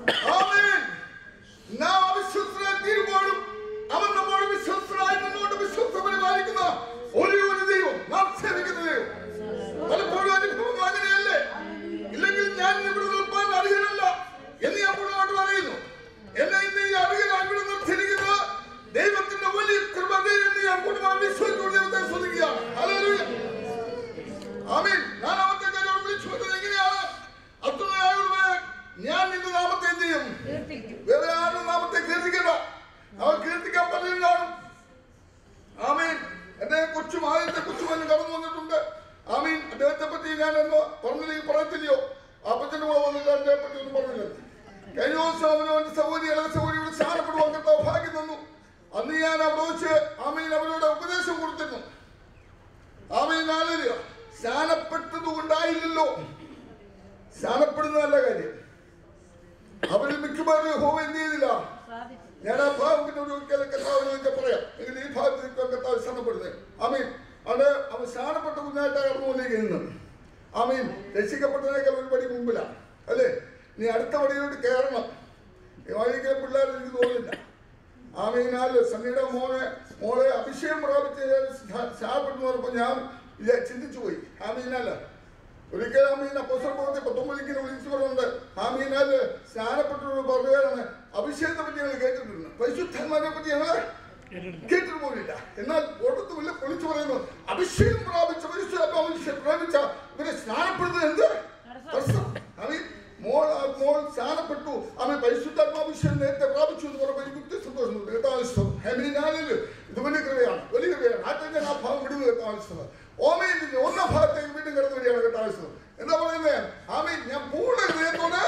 ആമേൻ. നാം അവിശ്വസ്തരായി തീരുമ്പോഴും അവൻ നമ്മോട് വിശ്വസ്തരായി മുന്നോട്ട് വിശ്വസ്ത പരിപാലിക്കുന്ന ഒരേ ഒരു ദൈവം നാം സേവിക്കുന്ന ദൈവം പലപ്പോഴും അനുഭവം അങ്ങനെയല്ലേ ഇല്ലെങ്കിൽ ഞാൻ ഇവിടെ നിൽപ്പാൻ അർഹനല്ല എന്ന് ഞാൻ മുന്നോട്ട് പറയുന്നു എന്നെ ഇന്ന് ഈ അർഹനായി ഇവിടെ നിർത്തിയിരിക്കുന്നത് ദൈവത്തിന്റെ വലിയ കൃപ എന്ന് ഞാൻ കുടുംബം വിശ്വസിച്ചുകൊണ്ട് ദൈവത്തെ സ്തുതിക്കുകയാണ് ഹല്ലേലൂയ. ആമേൻ. നാലാമത്തെ കാര്യം വിളിച്ചു വരുന്നത് എങ്ങനെയാണ് അത്യുന്നതനായവനെ ഞാൻ നിന്റെ നാമത്തെ എന്ത് ചെയ്യും വേറെ ആരുടെ നാമത്തെ കീർത്തിക്കണ്ട അവൻ കീർത്തിക്കാൻ പലരും കാണും ആമീൻ എന്റെ കൊച്ചു ആദ്യത്തെ കൊച്ചുമോൻ കടന്നു വന്നിട്ടുണ്ട് ആമീൻ അദ്ദേഹത്തെ പറ്റി ഞാൻ എന്ന് പറഞ്ഞില്ലെങ്കിൽ പറയത്തില്ലയോ അപ്പച്ചന്റെ കൂടെ വന്നിട്ട് എന്നെ പറ്റി ഒന്നും പറഞ്ഞില്ല കഴിഞ്ഞ ദിവസം അവന് അവന്റെ സഹോദരി ഇളയ സഹോദരിയോട് സ്നാനപ്പെടുവാൻ കർത്താവ് ഭാഗ്യം തന്നു അന്ന് ഞാൻ അവിടെ വെച്ച് ആമീൻ അവരോട് ഉപദേശം കൊടുത്തിരുന്നു ആമീൻ നാലര സ്നാനപ്പെട്ടത് കൊണ്ടായില്ലല്ലോ സ്നാനപ്പെടുന്ന നല്ല കാര്യം അവരിൽ മിക്കവാറും ഹോമ എന്ത് ചെയ്തില്ല ഞാൻ ആ ഭാഗത്തിന്റെ ഒരു ഒരിക്കലും കർത്താവിനൊക്കെ പറയാം എങ്കിൽ ഈ ഭാഗത്ത് നിൽക്കാൻ കർത്താവ് ശരണപ്പെടുന്നത് ആമീൻ അവിടെ അവൻ സ്ഥാനപ്പെട്ട കുഞ്ഞായിട്ട് കടന്നു വന്നിരിക്കുന്നത് ആമീൻ രക്ഷിക്കപ്പെട്ടതിനേക്കാൾ ഒരു പടി മുമ്പിലാണ് അല്ലേ നീ അടുത്ത പടിയിലോട്ട് കയറണം വഴിക്കൽ പിള്ളേർ എനിക്ക് തോന്നുന്നില്ല ആമീനാൽ സണ്ണിയുടെ മോനെ മോളെ അഭിഷേകം പ്രാപിച്ച് സ്ഥാനപ്പെട്ടു പറഞ്ഞപ്പോൾ ഞാൻ ഇത് ചിന്തിച്ചു പോയി ആമീനല്ല ഒരിക്കൽ ആമീൻ അപ്പോസ്റ്റൽ പ്രവൃത്തി പത്തൊമ്പതിങ്ങനെ വിളിച്ചു പറയുന്നുണ്ട് ആമീനാൽ സ്നാനപ്പെട്ടവരോട് പറയുകയാണ് അഭിഷേകത്തെ പറ്റി ഞങ്ങൾ കേട്ടിട്ടുണ്ട് പരിശുദ്ധന്മാരെ പറ്റി ഞങ്ങൾ കേട്ടിട്ട് പോലില്ല എന്നാൽ ഓട്ടത്ത് വല്ല വിളിച്ചു പറയുന്നു അഭിഷേകം പ്രാപിച്ച പരിശുദ്ധാത്മാവിനെ പ്രാപിച്ച ഇവരെ സ്നാനപ്പെടുന്നത് എന്ത് തടസ്സം. ആമീൻ മോൾ ആ മോൾ സ്നാനപ്പെട്ടു അവൻ പരിശുദ്ധാത്മാഭിഷേകം നേരത്തെ പ്രാപിച്ചു എന്ന് പറയുമ്പോൾ എനിക്ക് ഒത്തിരി സന്തോഷമുണ്ട് കേട്ടാവശ്യം ഹെമിനാലിൽ ഇത് വലിയ കൃപയാണ് വലിയ കൃപയാണ് ആറ്റം ഞാൻ ആ ഭാഗം വിടുക കേട്ടാവശ്യം ഓമയിൽ നിന്ന് ഒന്നാം ഭാഗത്തേക്ക് വീണ്ടും കടന്നു വരികയാണ് കേട്ടാവശ്യം എന്താ പറയുന്നത് ആമീൻ ഞാൻ പൂർണ്ണ ഹൃദയത്തോടെ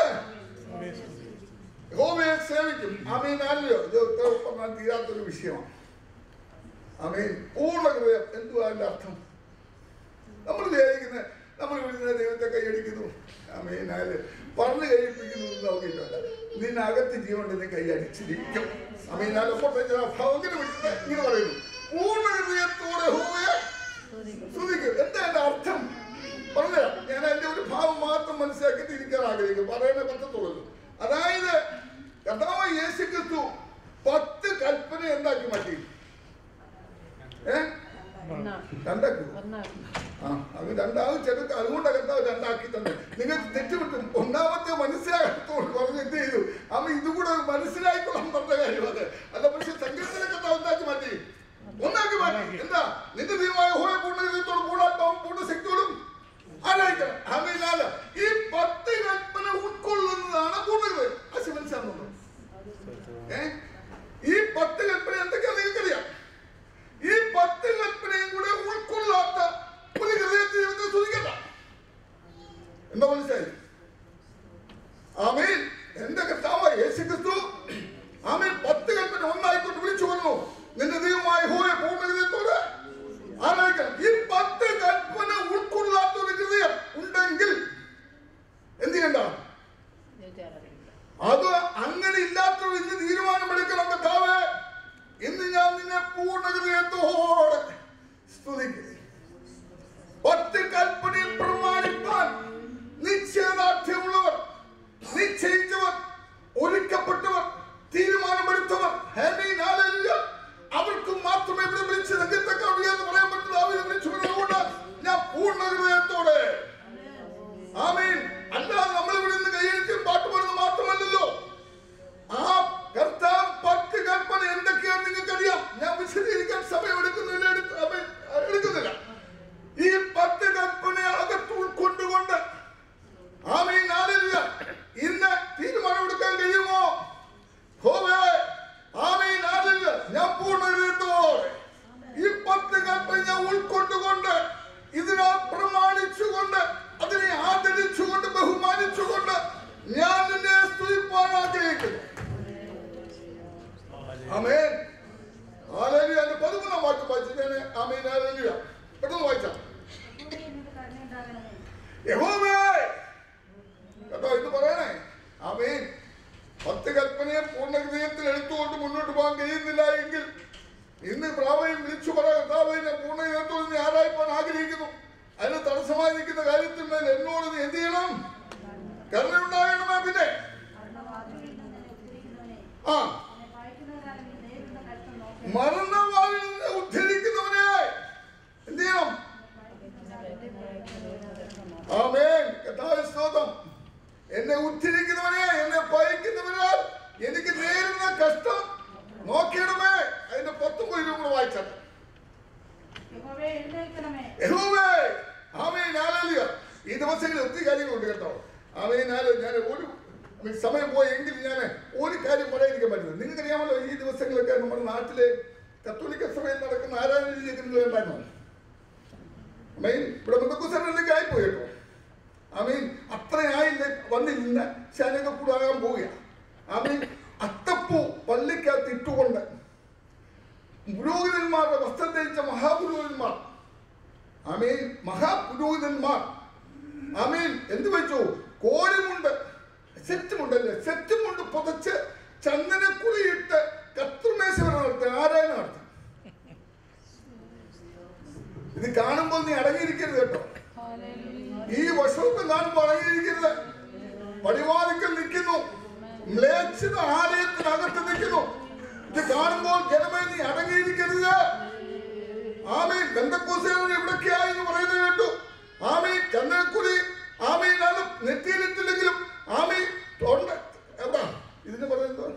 യഹോവയെ സേവിക്കും ആമീൻ ആലോ ഇത് ഉത്തരം പറഞ്ഞാൽ തീരാത്തൊരു വിഷയമാണ് ആമീൻ പൂർണ്ണ ഹൃദയം എന്തുവാ അതിന്റെ അർത്ഥം നമ്മൾ വിചാരിക്കുന്ന നമ്മൾ വിളിക്കുന്ന ദൈവത്തെ കൈയടിക്കുന്നു ആമീൻ ആല് പറഞ്ഞു കഴിപ്പിക്കുന്നു എന്ന് നോക്കിയിട്ടല്ല നിന്നകത്ത് ജീവണ്ട് നീ കൈയടിച്ചിരിക്കും ആമീൻ ആല് പുറത്തേക്ക് ആ ഭാവം ഇങ്ങനെ വിളിച്ചിട്ട് ഇങ്ങനെ പറയുന്നു പൂർണ്ണ ഹൃദയത്തോടെ യഹോവയെ സ്തുതിക്കും എന്താ അതിന്റെ അർത്ഥം പറഞ്ഞുതരാം ഞാൻ അതിന്റെ ഒരു ഭാവം മാത്രം മനസ്സിലാക്കിയിട്ട് ഇരിക്കാൻ ആഗ്രഹിക്കും പറയാനേ പറ്റത്തുള്ളൂ അതായത് കർത്താവ് യേശു ക്രിസ്തു പത്ത് കൽപ്പന എന്താക്കി മാറ്റി ഏ രണ്ടാക്കി ആ അത് രണ്ടാമത് ചെറുക്ക് അതുകൊണ്ട് കർത്താവ് രണ്ടാക്കി തന്നെ നിങ്ങൾക്ക് തെറ്റുവിട്ടും ഒന്നാമത്തെ മനസ്സിലാകത്തോട് പറഞ്ഞ് എന്ത് ചെയ്തു അമ്മ ഇതും കൂടെ മനസ്സിലായിക്കൊള്ളാൻ പറഞ്ഞ കാര്യം അത് അല്ല പക്ഷെ സംഘത്തിനെ കർത്താവ് എന്താക്കി മാറ്റി ഒന്നാക്കി മാറ്റി എന്താ നിന്റെ ദൈവമായ ഹോയ പൂർണ്ണ ഹൃദയത്തോടും പൂർണ്ണാത്മാവും പൂർണ്ണ ശക്തിയോടും ആരാധിക്കണം ആമേനാല് ഈ പത്ത് കൽപ്പന ഉൾക്കൊള്ളുന്നതാണ് പൂർണ്ണത അശി മനസ്സിലാകുന്നുണ്ടോ ഏ ഈ പത്ത് കൽപ്പന എന്തൊക്കെയാ നിങ്ങൾക്കറിയാം ഈ പത്ത് കൽപ്പനയും കൂടെ ഉൾക്കൊള്ളാത്ത ഒരു ഹൃദയത്തെ ദൈവത്തെ സ്തുതിക്കണ്ട എന്താ മനസ്സിലായി ആമേൻ എന്റെ കർത്താവ് യേശു ക്രിസ്തു ആമേൻ പത്ത് കൽപ്പന ഒന്നായിക്കൊണ്ട് വിളിച്ചു പറഞ്ഞു നിന്റെ ദൈവമായ ഹോയ പൂർണ്ണ ഹൃദയത്തോടെ ആരാധിക്കണം ഈ പത്ത് കൽപ്പന ഉൾക്കൊള്ളാത്ത ഒരു ഹൃദയം ഉണ്ടെങ്കിൽ എന്ത് ചെയ്യണ്ട അത് അങ്ങനെ ഇല്ലാത്തവർ ഇന്ന് തീരുമാനമെടുക്കണം കർത്താവ് ഇന്ന് ഞാൻ നിന്നെ പൂർണ്ണ ഹൃദയത്തോടെ സ്തുതിക്കും പത്ത് കൽപ്പനയിൽ പ്രമാണിപ്പാൻ നിശ്ചയദാർഢ്യമുള്ളവർ നിശ്ചയിച്ചവർ ഒരുക്കപ്പെട്ടവർ തീരുമാനമെടുത്തവർ ഹേമീൻ, ഹല്ലേലൂയ. അവർക്ക് മാത്രമേ ഇവിടെ വിളിച്ച് രംഗത്തൊക്കെ എന്ന് പറയാൻ പറ്റുന്ന അവരെ വിളിച്ചു പറഞ്ഞുകൊണ്ട് ഞാൻ പൂർണ്ണ ഹൃദയത്തോടെ ആമീൻ അല്ലാതെ നമ്മൾ ഇവിടെ നിന്ന് കൈയടിച്ചും പാട്ട് പാടുന്നത് മാത്രമല്ലല്ലോ ആ കർത്താവ് പത്ത് കൽപ്പന എന്തൊക്കെയാണെന്ന് നിങ്ങൾക്കറിയാം ഞാൻ വിശദീകരിക്കാൻ സമയം എടുക്കുന്നില്ല എടുക്ക- ആമേൻ, എടുക്കുന്നില്ല ഈ പത്ത് കൽപ്പന അകത്ത് ഉൾക്കൊണ്ടുകൊണ്ട് ആമീൻ ഹല്ലേലൂയ. ഇന്ന് തീരുമാനമെടുക്കാൻ കഴിയുമോ ഹോവേ ആമീൻ ഹല്ലേലൂയ. ഞാൻ പൂർണ്ണ ഹൃദയത്തോടെ ഈ പത്ത് കൽപ്പന ഞാൻ ഉൾക്കൊണ്ടുകൊണ്ട് ഇതിനെ പ്രമാണിച്ചുകൊണ്ട് അതിനെ ആദരിച്ചുകൊണ്ട് ബഹുമാനിച്ചുകൊണ്ട് ഞാൻ നിന്നെ സ്തുതിപ്പാൻ ആഗ്രഹിക്കുന്നു ആമേൻ ഹല്ലേലൂയ. അതിന്റെ പതിമൂന്നാം വാക്യം വായിച്ചു ഞാൻ ആമീൻ ഹല്ലേലൂയ. പെട്ടെന്ന് വായിച്ചാ യഹോവേ കേട്ടോ ഇത് പറയണേ ആമേൻ പത്ത് കൽപ്പനയെ പൂർണ്ണ ഹൃദയത്തിൽ എടുത്തുകൊണ്ട് മുന്നോട്ട് പോകാൻ കഴിയുന്നില്ല എങ്കിൽ ഇന്ന് പ്രാവയും വിളിച്ചു പറയാം കർത്താവേ, ഞാൻ പൂർണ്ണ ഹൃദയത്തോട് നീ ആരായിപ്പാൻ ആഗ്രഹിക്കുന്നു അതിന് തടസ്സമായി നിൽക്കുന്ന കാര്യത്തിന്മേൽ എന്നോട് നീ എന്ത് ചെയ്യണം കരുണയുണ്ടാകണമേ പിന്നെ ആ എന്നെ ഭയക്കുന്നവരാണ് നീ നേരിടുന്ന കഷ്ടം നോക്കണം മരണവാളിൽ നിന്ന് ഉദ്ധരിക്കുന്നവനെ എന്ത് ചെയ്യണം ആമേൻ കർത്താവേ സ്തോത്രം എന്നെ ഉദ്ധരിക്കുന്നവനെ എന്നെ പയക്കുന്നവനാൽ എനിക്ക് നേരിടുന്ന കഷ്ടം നോക്കിയിടമേ അതിന്റെ പത്തും കൊല്ലും കൂടെ വായിച്ചത് യഹോവേ എഴുന്നേൽക്കണമേ യഹോവേ ആമേൻ ഹല്ലേലൂയ ഈ ദിവസങ്ങളിൽ ഒത്തിരി കാര്യങ്ങളുണ്ട് കേട്ടോ ആമേൻ ഹല്ലേലൂയ ഞാൻ ഒരു ആമേൻ സമയം പോയെങ്കിൽ ഞാൻ ഒരു കാര്യം പറയാതിരിക്കാൻ പറ്റുന്നത് നിങ്ങൾക്കറിയാമല്ലോ ഈ ദിവസങ്ങളൊക്കെ നമ്മുടെ നാട്ടിലെ കത്തോലിക്ക സഭയിൽ നടക്കുന്ന ആരാധന രീതിയൊക്കെ നിങ്ങൾ ഉണ്ടായിരുന്നു ആമേൻ ഇവിടെ മുതക്കുസറിലേക്ക് ആയിപ്പോയി കേട്ടോ ആമേൻ അത്രയായില്ല വന്നില്ല ശാനൊക്കെ കൂടെ ആകാൻ പോവുക ആമേൻ അത്തപ്പൂ പള്ളിക്കകത്ത് ഇട്ടുകൊണ്ട് പുരോഹിതന്മാരുടെ വസ്ത്രം ധരിച്ച മഹാപുരോഹിതന്മാർ ആമേൻ മഹാപുരോഹിതന്മാർ ആമേൻ എന്ത് വെച്ചു കോഴിമുണ്ട് സെറ്റുമുണ്ടല്ലേ സെറ്റുമുണ്ട് പുതച്ച് ചന്ദനക്കുറിയിട്ട് കത്തുമേശവരം നടത്തി ആരാധന നടത്തി ഇത് കാണുമ്പോൾ നീ അടങ്ങിയിരിക്കരുത് കേട്ടോ ഈ വർഷമൊക്കെ കാണുമ്പോൾ അടങ്ങിയിരിക്കരുത് പടിവാതിക്കൽ നിൽക്കുന്നു മ്ലേച്ഛത ആലയത്തിനകത്ത് നിൽക്കുന്നു ഇത് കാണുമ്പോൾ ജനമേ നീ അടങ്ങിയിരിക്കരുത് ആമീൻ ബന്ധക്കോസുകാരൻ എവിടൊക്കെയായി എന്ന് പറയുന്നത് കേട്ടു ആമീൻ ചന്ദനക്കുടി ആമീൻ അത് നെറ്റിയിലിട്ടില്ലെങ്കിലും ആമീൻ തൊണ്ട എന്താ ഇതിന് പറയുന്നത്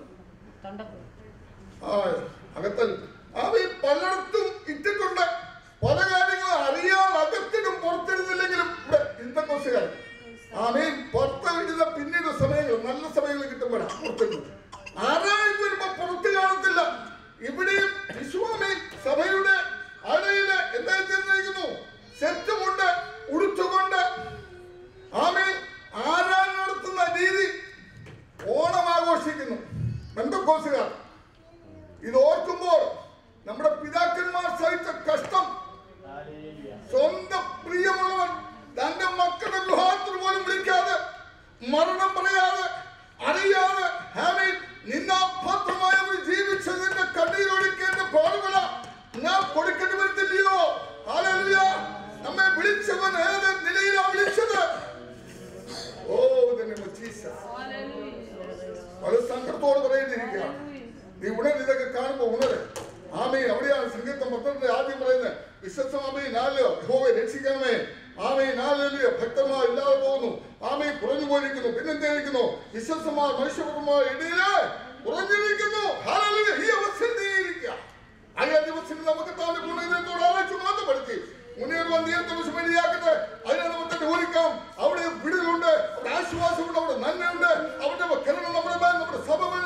ആ അകത്തൽ ആമീൻ പലയിടത്തും ഇട്ടിട്ടുണ്ട് പല കാര്യങ്ങളും അറിയാൻ അകത്തിടും പുറത്തിടുന്നില്ലെങ്കിലും ഇവിടെ ബന്ധക്കോസുകാരൻ ആമീൻ പുറത്ത് ഇടുന്ന പിന്നീട് സമയങ്ങൾ നല്ല സമയങ്ങൾ കിട്ടുമ്പോഴാണ് പുറത്തിടുന്നത് ആരായും വരുമ്പോ പുറത്ത് കാണത്തില്ല ഇവിടെയും വിശ്വാമീൻ സഭയുടെ അടയില് എന്തായി തീർന്നിരിക്കുന്നു സെറ്റുമുണ്ട് ഉടുത്തുകൊണ്ട് ആമീൻ ആരാൻ നടത്തുന്ന രീതി ഓണം ആഘോഷിക്കുന്നു ബന്ധക്കോസുകാർ ഇത് ഓർക്കുമ്പോൾ നമ്മുടെ പിതാക്കന്മാർ സഹിച്ച കഷ്ടം സ്വന്തം പ്രിയമുള്ളവൻ തന്റെ മക്കളുടെ ഗൃഹത്തിൽ പോലും വിളിക്കാതെ മരണം പറയാതെ അറിയാതെ ഹാമീൻ നിന്നാപാത്രമായ ഒരു ജീവിച്ചതിന്റെ കണ്ണീരൊഴുക്കേണ്ട പാടുകള നാം കൊടുക്കേണ്ടി വരത്തില്ലയോ ഹല്ലേലൂയ നമ്മെ വിളിച്ചവൻ ഏത് നിലയിലാ വിളിച്ചത് ഓ തന്നെ ജീസസ് വളരെ സങ്കടത്തോട് പറയുന്നിരിക്കുകയാണ് നീ ഉണർ ഇതൊക്കെ കാണുമ്പോ ഉണര് ആമേ അവിടെയാണ് സംഗീതം പത്രത്തിന്റെ ആദ്യം പറയുന്നത് വിശ്വസമാമേ നാലോ യഹോവെ രക്ഷിക്കണമേ ആമേ നാലോ ഭക്തന്മാർ ഇല്ലാതെ പോകുന്നു ആമേ കുറഞ്ഞു പോയിരിക്കുന്നു പിന്നെന്തായിരിക്കുന്നു വിശ്വസമാർ മനുഷ്യപുത്രന്മാർ ഇടയില് കുറഞ്ഞിരിക്കുന്നു ഹല്ലേലൂയ. ഈ അവസ്ഥയിൽ നീ ഇരിക്കുക അയ്യാ ദിവസത്തിൽ നമുക്ക് താഴെ ഗുണത്തോട് ആലോചിച്ച് മാറ്റപ്പെടുത്തി മുന്നേറുവാൻ നിയന്ത്രണം വേണ്ടിയാക്കട്ടെ അതിനെ നമുക്ക് ജോലിക്കാം അവിടെ വിടുതലുണ്ട് അവിടെ ആശ്വാസമുണ്ട് അവിടെ നന്മയുണ്ട് അവിടെ കിരണം നമ്മുടെ മേൽ നമ്മുടെ സഭ മേൽ